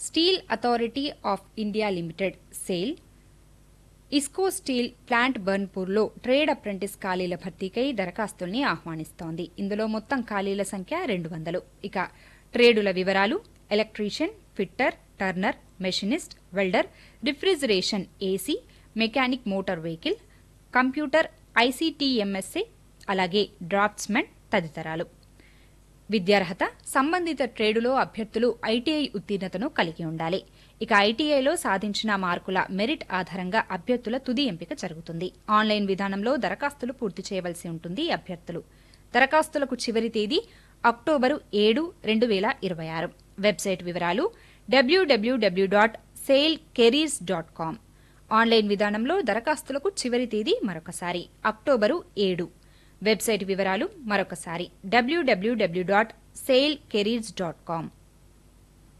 steel Authority of India Limited SAIL IISCO steel plant బర్న్పూర్లో trade apprentice ఖాళీల భర్తీకై దరఖాస్తుల్ని ఆహ్వానిస్తోంది ఇందులో మొత్తం ఖాళీల సంఖ్య రెండు వందలు ఇక ట్రేడుల వివరాలు electrician fitter turner machinist welder refrigeration AC mechanic motor vehicle computer ICTMSA అలాగే డ్రాఫ్ట్స్మెన్ తదితరాలు విద్యార్హత సంబంధిత ట్రేడులో అభ్యర్థులు ఐటీఐ ఉత్తీర్ణతను కలిగి ఉండాలి ఇక ఐటీఐలో సాధించిన మార్కుల మెరిట్ ఆధారంగా అభ్యర్థుల తుది ఎంపిక జరుగుతుంది ఆన్లైన్ విధానంలో దరఖాస్తులు పూర్తి చేయవలసి ఉంటుంది అభ్యర్థులు దరఖాస్తులకు చివరి తేదీ అక్టోబరు ఏడు రెండు వేల ఇరవై ఆరు వెబ్సైట్ వివరాలు డబ్ల్యూడబ్ల్యూడబ్ల్యూ dot SAIL careers dot com online విధానంలో దరఖాస్తులకు చివరి తేదీ మరొకసారి అక్టోబరు ఏడు వెబ్సైట్ వివరాలు మరొకసారి డబ్ల్యూడబ్ల్యూడబ్ల్యూ dot SAIL careers dot com